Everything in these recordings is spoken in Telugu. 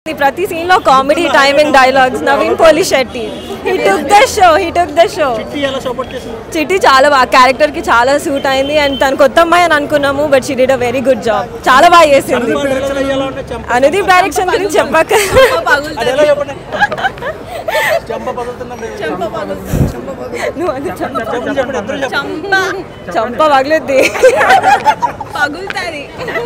ప్రతి సీన్ లో comedy timing dialogues Naveen Polishetty he took the show he took the show Chitti చాలా బాగా క్యారెక్టర్ కి చాలా సూట్ అయింది అండ్ తను కొత్త అమ్మాయి అని అనుకున్నాము but she did a very good job చాలా బాగా చేసింది అనుదీప్ డైరెక్షన్ గురించి చెప్పక నువ్వు అది చంప చంప పగులుద్ది పగులుతుంది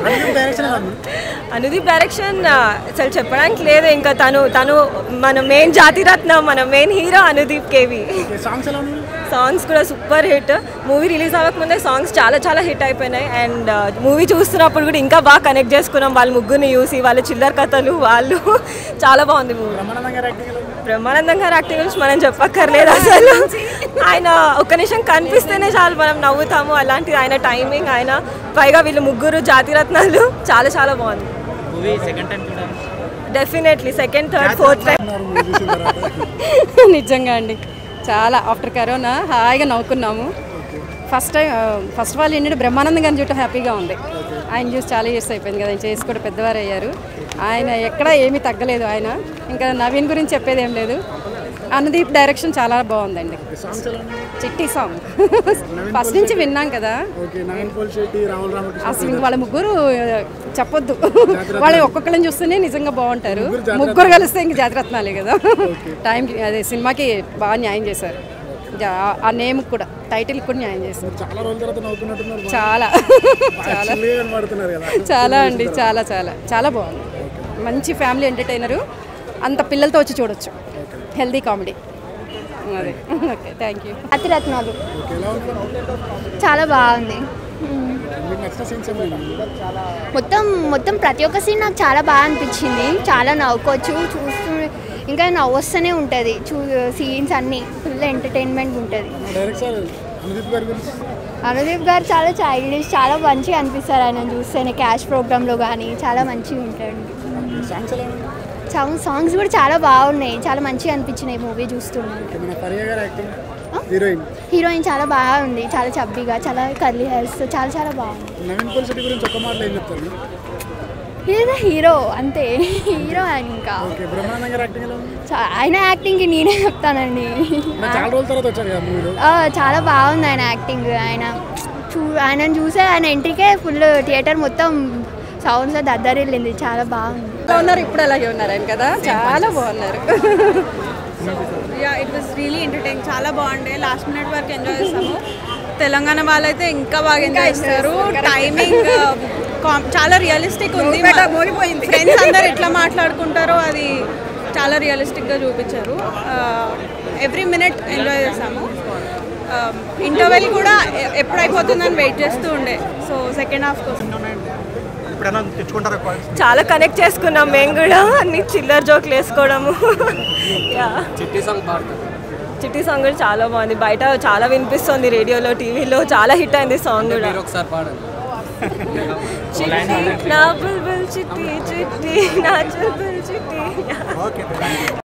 అనుదీప్ డైరెక్షన్ ఆ, అసలు చెప్పడానికి లేదు ఇంకా తను తను మన మెయిన్ జాతిరత్నం మన main hero Anudeep KV songs ఎలా ఉన్నాయి సాంగ్స్ కూడా సూపర్ హిట్ మూవీ రిలీజ్ అవ్వకముందే సాంగ్స్ చాలా చాలా హిట్ అయిపోయినాయి అండ్ మూవీ చూస్తున్నప్పుడు కూడా ఇంకా బాగా కనెక్ట్ చేసుకున్నాం వాళ్ళ ముగ్గురిని చూసి వాళ్ళ చిల్లర కథలు వాళ్ళు చాలా బాగుంది మూవీ బ్రహ్మానందం గారి యాక్టింగ్ ఎలా ఉంది బ్రహ్మానందం గారి యాక్టింగ్ గురించి మనం చెప్పక్కర్లేదు అసలు ఆయన ఒక్క నిమిషం కనిపిస్తేనే చాలు మనం నవ్వుతాము అలాంటిది ఆయన టైమింగ్ ఆయన పైగా వీళ్ళు ముగ్గురు జాతిరత్నాలు చాలా చాలా బాగుంది మూవీ సెకండ్ టైం చూడాలి definitely second third fourth time ఉన్నారు మూవీ చూసిన తర్వాత నిజంగా అండి చాలా ఆఫ్టర్ కరోనా హాయిగా నవ్వుకున్నాము first time first of all ఏంటంటే బ్రహ్మానందం గారిని చూడటం హ్యాపీగా ఉంది ఆయన చూసి చాలా ఇయర్స్ అయిపోయింది కదా ఆయన చేసి కూడా పెద్దవారు అయ్యారు ఆయన ఎక్కడ ఏమీ తగ్గలేదు ఆయన ఇంకా నవీన్ గురించి చెప్పేది ఏం లేదు అనుదీప్ డైరెక్షన్ చాలా బాగుందండి సాంగ్స్ ఎలా ఉన్నాయి చిట్టి సాంగ్ ఫస్ట్ నుంచి విన్నాం కదా ఓకే నవీన్ పోల్ శెట్టి రాహుల్ రామకృష్ణ అసలు ఇంక వాళ్ళ ముగ్గురు ఆ, చెప్పొద్దు వాళ్ళని ఒక్కొక్కరిని చూస్తేనే నిజంగా బాగుంటారు ముగ్గురు కలిస్తే ఇంక జాతిరత్నాలే కదా టైంకి అదే సినిమాకి బాగా న్యాయం చేశారు జా- ఆ నేమ్ కూడా టైటిల్ కూడా న్యాయం చేశారు చాలా రోజుల తర్వాత నవ్వుతున్నట్టున్నారు చాలా చాలా చిల్లిగా కనబడుతున్నారు కదా చాలా అండి చాలా చాలా చాలా బాగుంది మంచి ఫ్యామిలీ ఎంటర్టైనరు అంత పిల్లలతో వచ్చి చూడొచ్చు హెల్దీ కామెడీ అదే ఓకే థ్యాంక్ యూ అతిరత్నాలు ఓకే ఎలా ఉంది చాలా బాగుంది మీకు నచ్చిన సీన్స్ ఏమైనా మొత్తం మొత్తం ప్రతి ఒక్క సీన్ నాకు చాలా బాగా అనిపించింది చాలా నవ్వుకోవచ్చు చూస్తూ ఇంకా నవ్వు వస్తూనే ఉంటుంది చూ సీన్స్ అన్నీ ఫుల్ ఎంటర్టైన్మెంట్ ఉంటుంది డైరెక్ట్ సార్ అనుదీప్ గారి గురించి అనుదీప్ గారు చాలా చైల్డిష్ చాలా మంచిగా అనిపిస్తారు ఆయన చూస్తేనే క్యాష్ ప్రోగ్రాంలో కానీ చాలా మంచిగా ఉంటాడు సాంగ్స్ ఎలా ఉన్నాయి సాంగ్ సాంగ్స్ కూడా చాలా బాగున్నాయి చాలా మంచిగా అనిపించినాయి మూవీ చూస్తున్నాను ఓకే, మన పరియా గారి యాక్టింగ్ హీరోయిన్ హీరోయిన్ చాలా బాగా ఉంది చాలా చబ్బీగా చాలా కర్లీ హెయిర్స్ చాలా చాలా బాగుంది నవీన్ పోల్ శెట్టి గురించి ఒక్క మాటలో ఏం చెప్తారు ఇది హీరో అంతే హీరో ఇంకా ఓకే బ్రహ్మానందం గారి యాక్టింగ్ ఎలా ఉంది చా- ఆయన యాక్టింగ్కి నేనే చెప్తానండి అంటే చాలా రోజుల తర్వాత వచ్చారు కదా మూవీలో ఆ, చాలా బాగుంది ఆయన యాక్టింగ్ ఆయన చూ ఆయనను చూసే ఆయన ఎంట్రీకే ఫుల్ థియేటర్ మొత్తం సౌండ్స్ దద్దరిల్లింది చాలా బాగుంది ఎలా ఉన్నారు ఇప్పుడు అలాగే ఉన్నారు ఆయన కదా చాలా బాగున్నారు yeah it was really entertain చాలా బాగుండే లాస్ట్ మినిట్ వరకు ఎంజాయ్ చేస్తాము తెలంగాణ వాళ్ళైతే ఇంకా బాగా ఎంజాయ్ చేస్తారు టైమింగ్ చాలా రియలిస్టిక్ ఉంది ఫ్రెండ్స్ అందరు ఎట్లా మాట్లాడుకుంటారో అది చాలా రియలిస్టిక్గా చూపించారు ఎవ్రీ మినిట్ ఎంజాయ్ చేసాము ఇంటర్వెల్ కూడా ఎ- ఎప్పుడైపోతుందని వెయిట్ చేస్తూ ఉండే సో సెకండ్ హాఫ్ కోసం ఇప్పుడైనా తెచ్చుకుంటారా కాయిన్స్ చాలా కనెక్ట్ చేసుకున్నాం మేము కూడా అన్ని చిల్లర జోక్లు వేసుకోవడము యా చిట్టి సాంగ్ పాడుతుంది చిట్టి సాంగ్ కూడా చాలా బాగుంది బయట చాలా వినిపిస్తుంది రేడియోలో టీవీలో చాలా హిట్ అయింది సాంగ్ కూడా మీరు ఒకసారి పాడండి చిట్టి నా బుల్బుల్ చిట్టి చిట్టి నా చుల్బుల్ చిట్టి